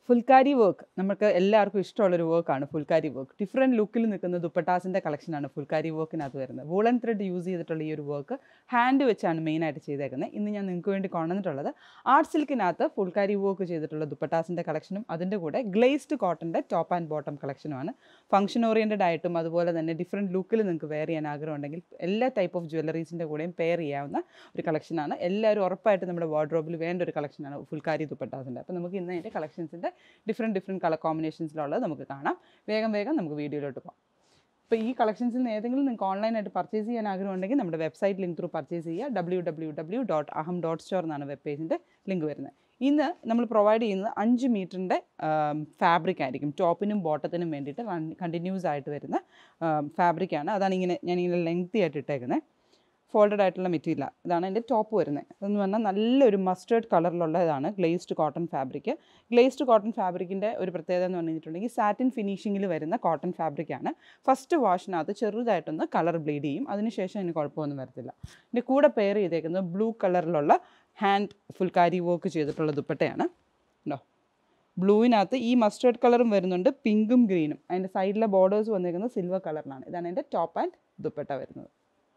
ഫുൽക്കാരി work നമുക്ക് എല്ലാവർക്കും ഇഷ്ടമുള്ളൊരു വർക്കാണ് ഫുൽക്കാരി വർക്ക് ഡിഫറെൻറ്റ് ലുക്കിൽ നിൽക്കുന്ന ദുപ്പട്ടാസിൻ്റെ കളക്ഷനാണ് ഫുൽക്കാരി വർക്കിനകത്ത് വരുന്നത് വൂളൻ ത്രെഡ് യൂസ് ചെയ്തിട്ടുള്ള ഈ ഒരു വർക്ക് ഹാൻഡ് വെച്ചാണ് മെയിനായിട്ട് ചെയ്തേക്കുന്നത് ഇന്ന് ഞാൻ നിങ്ങൾക്ക് വേണ്ടി കൊണ്ടുവന്നിട്ടുള്ളത് ആർട്ട് സിൽക്കിനകത്ത് ഫുൾക്കാരി വർക്ക് ചെയ്തിട്ടുള്ള ദുപ്പട്ടാസിൻ്റെ കളക്ഷനും അതിൻ്റെ കൂടെ ഗ്ലേസ്ഡ് കോട്ടൻ്റെ ടോപ്പ് ആൻഡ് ബോട്ടം കളക്ഷനുമാണ് ഫംഗ്ഷൻ ഓറിയൻറ്റഡ് ആയിട്ടും അതുപോലെ തന്നെ ഡിഫറെൻറ്റ് ലുക്കിൽ നിങ്ങൾക്ക് വെയർ ചെയ്യാൻ ആഗ്രഹമുണ്ടെങ്കിൽ എല്ലാ ടൈപ്പ് ഓഫ് ജ്വല്ലറീസിൻ്റെ കൂടെയും പെയർ ചെയ്യാവുന്ന ഒരു കളക്ഷനാണ് എല്ലാവരും ഉറപ്പായിട്ട് നമ്മുടെ വാർഡ്രോബിൽ വേണ്ട ഒരു കളക്ഷനാണ് ഫുൾക്കാരി ദുപ്പട്ടാസിൻ്റെ അപ്പോൾ നമുക്ക് ഇന്ന് അതിൻ്റെ കളക്ഷൻസിൻ്റെ ഡിഫറെൻറ്റ് ഡിഫറെൻറ്റ് കളർ കോമ്പിനേഷൻസിലുള്ളത് നമുക്ക് കാണാം വേഗം വേഗം നമുക്ക് വീഡിയോയിലോട്ട് പോകാം ഇപ്പോൾ ഈ കളക്ഷൻസിൽ നിന്ന് ഏതെങ്കിലും നിങ്ങൾക്ക് ഓൺലൈനായിട്ട് പർച്ചേസ് ചെയ്യാൻ ആഗ്രഹമുണ്ടെങ്കിൽ നമ്മുടെ വെബ്സൈറ്റ് ലിങ്ക് ത്രൂ പർച്ചേസ് ചെയ്യുക W W W dot Aham dot store എന്നാണ് വെബ് പേജിൻ്റെ ലിങ്ക് വരുന്നത് ഇന്ന് നമ്മൾ പ്രൊവൈഡ് ചെയ്യുന്നത് അഞ്ച് മീറ്ററിൻ്റെ ഫാബ്രിക് ആയിരിക്കും ടോപ്പിനും ബോട്ടത്തിനും വേണ്ടിയിട്ട് കണ്ടിന്യൂസ് ആയിട്ട് വരുന്ന ഫാബ്രിക്കാണ് അതാണ് ഇങ്ങനെ ഞാനിങ്ങനെ ലെങ്തി ആയിട്ട് ഇട്ടേക്കുന്നത് ഫോൾഡഡ് ആയിട്ടുള്ള മെറ്റീരിയൽ ഇതാണ് എൻ്റെ ടോപ്പ് വരുന്നത് അതെന്ന് പറഞ്ഞാൽ നല്ലൊരു മസ്റ്റേർഡ് കളറിലുള്ള ഇതാണ് glazed cotton fabric glazed cotton ഫാബ്രിക്കിൻ്റെ ഒരു പ്രത്യേകത എന്ന് പറഞ്ഞിട്ടുണ്ടെങ്കിൽ സാറ്റിൻ ഫിനിഷിങ്ങിൽ വരുന്ന കോട്ടൺ ഫാബ്രിക്കാണ് ഫസ്റ്റ് വാഷിനകത്ത് ചെറുതായിട്ടൊന്ന് കളർ ബ്ലീഡ് ചെയ്യും അതിനുശേഷം അതിന് കുഴപ്പമൊന്നും വരത്തില്ല ഇതിൻ്റെ കൂടെ പെയർ ചെയ്തേക്കുന്നത് ബ്ലൂ കളറിലുള്ള ഹാൻഡ് ഫുൾക്കാരി വർക്ക് ചെയ്തിട്ടുള്ള ദുപ്പട്ടയാണ് ഉണ്ടോ ബ്ലൂവിനകത്ത് ഈ മസ്റ്റേർഡ് കളറും വരുന്നുണ്ട് പിങ്കും ഗ്രീനും അതിൻ്റെ സൈഡിലെ ബോർഡേഴ്സ് വന്നേക്കുന്നത് സിൽവർ കളറിലാണ് ഇതാണ് എൻ്റെ ടോപ്പ് ആൻഡ് ദുപ്പട്ട വരുന്നത്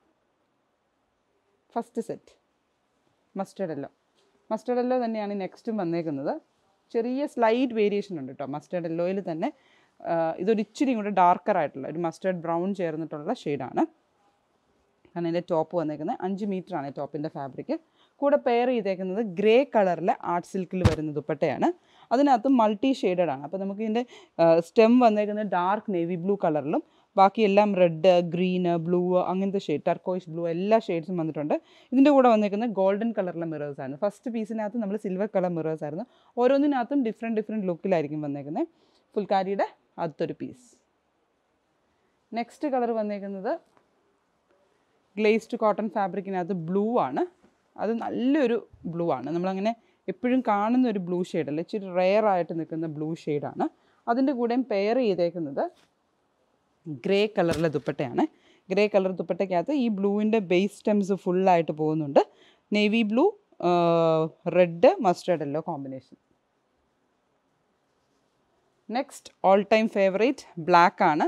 first set mustard yellow mustard yellow തന്നെയാണ് നെക്സ്റ്റും വന്നേക്കുന്നത് ചെറിയ സ്ലൈറ്റ് വേരിയേഷൻ ഉണ്ട് കേട്ടോ മസ്റ്റേർഡ് എല്ലോയിൽ തന്നെ ആ, ഇതൊരു ഇച്ചിരി കൂടെ ഡാർക്കർ ആയിട്ടുള്ള ഒരു മസ്റ്റേർഡ് ബ്രൗൺ ചേർന്നിട്ടുള്ള ഷെയ്ഡാണ് കാരണം ഇതിൻ്റെ ടോപ്പ് വന്നേക്കുന്നത് അഞ്ച് മീറ്റർ ആണ് ടോപ്പിൻ്റെ ഫാബ്രിക് കൂടെ പെയർ ചെയ്തേക്കുന്നത് ഗ്രേ കളറിലെ ആർട്ട് സിൽക്കിൽ വരുന്ന ദുപ്പട്ടയാണ് അതിനകത്ത് മൾട്ടി ഷെയ്ഡഡ് ആണ് അപ്പോൾ നമുക്ക് ഇതിൻ്റെ സ്റ്റെം വന്നേക്കുന്നത് ഡാർക്ക് നേവി ബ്ലൂ കളറിലും ബാക്കിയെല്ലാം റെഡ് ഗ്രീന് ബ്ലൂ അങ്ങനത്തെ ഷെയ്ഡ് ടർക്കോയിഷ് ബ്ലൂ എല്ലാ ഷെയ്ഡ്സും വന്നിട്ടുണ്ട് ഇതിൻ്റെ കൂടെ വന്നേക്കുന്നത് ഗോൾഡൻ കളറിലെ മിറേഴ്സ് ആയിരുന്നു ഫസ്റ്റ് പീസിനകത്ത് നമ്മൾ സിൽവർ കളർ മിറേഴ്സ് ആയിരുന്നു ഓരോന്നിനകത്തും ഡിഫറെൻറ്റ് ഡിഫറെൻറ്റ് ലുക്കിലായിരിക്കും വന്നേക്കുന്നത് ഫുൾക്കാരിയുടെ അടുത്തൊരു പീസ് നെക്സ്റ്റ് കളർ വന്നേക്കുന്നത് ഗ്ലേസ്ഡ് കോട്ടൺ ഫാബ്രിക്കിനകത്ത് ബ്ലൂ ആണ് അത് നല്ലൊരു ബ്ലൂ ആണ് നമ്മളങ്ങനെ എപ്പോഴും കാണുന്ന ഒരു ബ്ലൂ ഷെയ്ഡല്ല ഇച്ചിരി റെയർ ആയിട്ട് നിൽക്കുന്ന ബ്ലൂ ഷെയ്ഡാണ് അതിൻ്റെ കൂടെയും പെയർ ചെയ്തേക്കുന്നത് ഗ്രേ കളറിലെ ദുപ്പട്ടയാണ് ഗ്രേ കളർ ദുപ്പട്ടയ്ക്കകത്ത് ഈ ബ്ലൂവിൻ്റെ ബേസ് സ്റ്റെംസ് ഫുള്ളായിട്ട് പോകുന്നുണ്ട് navy blue red mustard yellow combination next all time favourite black ആണ്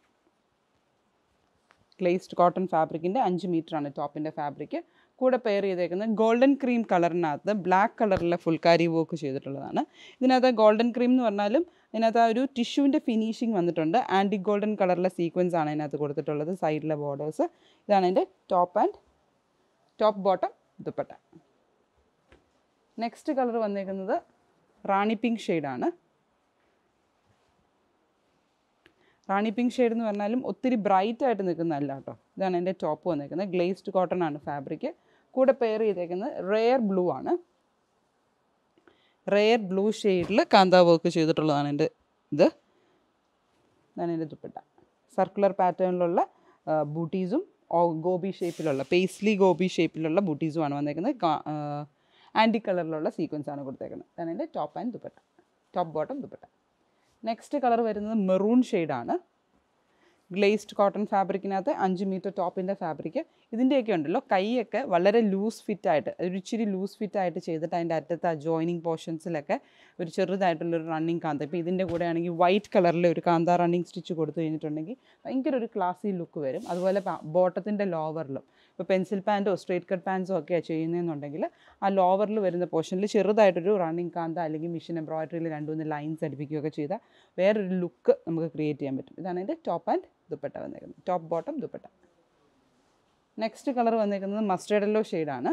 ഗ്ലേസ്ഡ് കോട്ടൺ ഫാബ്രിക്കിൻ്റെ അഞ്ച് മീറ്ററാണ് ടോപ്പിൻ്റെ ഫാബ്രിക് കൂടെ പെയർ ചെയ്തേക്കുന്നത് ഗോൾഡൻ ക്രീം കളറിനകത്ത് ബ്ലാക്ക് കളറിലെ ഫുൾക്കാരി വർക്ക് ചെയ്തിട്ടുള്ളതാണ് ഇതിനകത്ത് ഗോൾഡൻ ക്രീം എന്ന് പറഞ്ഞാലും ഇതിനകത്ത് ആ ഒരു ടിഷ്യൂവിൻ്റെ ഫിനിഷിങ് വന്നിട്ടുണ്ട് ആൻറ്റി ഗോൾഡൻ കളറിലെ സീക്വൻസ് ആണ് ഇതിനകത്ത് കൊടുത്തിട്ടുള്ളത് സൈഡിലെ ബോർഡേഴ്സ് ഇതാണ് അതിൻ്റെ top and top bottom dupatta next colour വന്നേക്കുന്നത് റാണി പിങ്ക് ഷെയ്ഡാണ് റാണി പിങ്ക് ഷെയ്ഡ് എന്ന് പറഞ്ഞാലും ഒത്തിരി ബ്രൈറ്റ് ആയിട്ട് നിൽക്കുന്നതല്ല കേട്ടോ ഇതാണ് എൻ്റെ ടോപ്പ് വന്നേക്കുന്നത് ഗ്ലേസ്ഡ് കോട്ടൺ ആണ് ഫാബ്രിക് കൂടെ പെയർ ചെയ്തേക്കുന്നത് റെയർ ബ്ലൂ ആണ് റെയർ ബ്ലൂ ഷെയ്ഡിൽ കാന്താ വർക്ക് ചെയ്തിട്ടുള്ളതാണ് എൻ്റെ ഇത് ഇതാണ് എൻ്റെ ദുപ്പട്ട സർക്കുലർ പാറ്റേണിലുള്ള ബൂട്ടീസും ഗോബി ഷേപ്പിലുള്ള പേസ്ലി ഗോബി ഷേപ്പിലുള്ള ബൂട്ടീസുമാണ് വന്നേക്കുന്നത് ആൻറ്റി കളറിലുള്ള സീക്വൻസ് ആണ് കൊടുത്തേക്കുന്നത് ഇതാണ് എൻ്റെ top and dupatta top bottom dupatta next colour വരുന്നത് മെറൂൺ ഷെയ്ഡാണ് ഗ്ലേസ്ഡ് കോട്ടൺ ഫാബ്രിക്കിനകത്ത് അഞ്ച് മീറ്റർ ടോപ്പിൻ്റെ ഫാബ്രിക് ഇതിൻ്റെയൊക്കെ ഉണ്ടല്ലോ കൈയൊക്കെ വളരെ ലൂസ് ഫിറ്റ് ആയിട്ട് ഒരു ഇച്ചിരി ലൂസ് ഫിറ്റ് ആയിട്ട് ചെയ്തിട്ട് അതിൻ്റെ അറ്റത്ത് ആ ജോയിനിങ് പോർഷൻസിലൊക്കെ ഒരു ചെറുതായിട്ടുള്ളൊരു റണ്ണിങ് കാന്ത ഇപ്പോൾ ഇതിൻ്റെ കൂടെ ആണെങ്കിൽ വൈറ്റ് കളറിൽ ഒരു കാന്ത റണ്ണിങ് സ്റ്റിച്ച് കൊടുത്തു കഴിഞ്ഞിട്ടുണ്ടെങ്കിൽ ഭയങ്കര ഒരു ക്ലാസി ലുക്ക് വരും അതുപോലെ ബോട്ടത്തിൻ്റെ ലോവറിലും ഇപ്പോൾ പെൻസിൽ പാൻറ്റോ സ്ട്രേറ്റ് കട്ട് പാൻസോ ഒക്കെയാണ് ചെയ്യുന്നതെന്നുണ്ടെങ്കിൽ ആ ലോവറിൽ വരുന്ന പോർഷനിൽ ചെറുതായിട്ടൊരു റണ്ണിങ് കാന്ത അല്ലെങ്കിൽ മിഷൻ എംബ്രോയിഡറിയിൽ രണ്ട് മൂന്ന് ലൈൻസ് അടിപ്പിക്കുകയൊക്കെ ചെയ്താൽ വേറൊരു ലുക്ക് നമുക്ക് ക്രിയേറ്റ് ചെയ്യാൻ പറ്റും ഇതാണ് എൻ്റെ ടോപ്പ് ആൻഡ് ദുപ്പട്ട വന്നേക്കുന്നത് top bottom dupatta next colour വന്നേക്കുന്നത് മസ്റ്റേർഡ് യെല്ലോ ഷെയ്ഡാണ്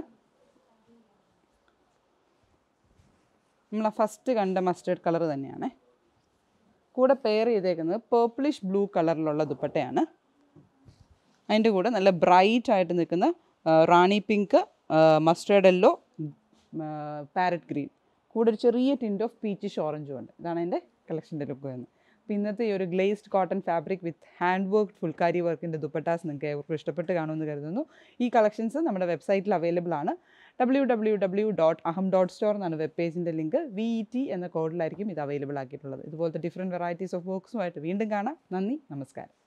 നമ്മൾ ആ ഫസ്റ്റ് കണ്ട മസ്റ്റേർഡ് കളർ തന്നെയാണ് കൂടെ പെയർ ചെയ്തേക്കുന്നത് പേർപ്പിളിഷ് ബ്ലൂ കളറിലുള്ള ദുപ്പട്ടയാണ് അതിൻ്റെ കൂടെ നല്ല ബ്രൈറ്റ് ആയിട്ട് നിൽക്കുന്ന ആ, rani pink mustard yellow parrot green കൂടെ ഒരു ചെറിയ ടിൻറ്റ് ഓഫ് പീച്ചിഷ് ഓറഞ്ചും ഉണ്ട് ഇതാണ് എൻ്റെ കളക്ഷൻ്റെ ലുക്ക് വരുന്നത് അപ്പോൾ ഇന്നത്തെ ഈ ഒരു glazed cotton fabric with hand work phulkari വർക്കിൻ്റെ ദുപ്പട്ടാസ് നിങ്ങൾക്ക് ഏവർക്കും ഇഷ്ടപ്പെട്ട് കാണുമെന്ന് കരുതുന്നു ഈ കളക്ഷൻസ് നമ്മുടെ വെബ്സൈറ്റിൽ അവൈലബിൾ ആണ് W W W dot Aham dot store എന്നാണ് വെബ് പേജിൻ്റെ ലിങ്ക് വി ഇ ടി എന്ന കോഡിലായിരിക്കും ഇത് അവൈലബിൾ ആക്കിയിട്ടുള്ളത് ഇതുപോലത്തെ ഡിഫറെൻറ്റ് വെറൈറ്റീസ് ഓഫ് വർക്ക്സുമായിട്ട് വീണ്ടും കാണാം നന്ദി നമസ്കാരം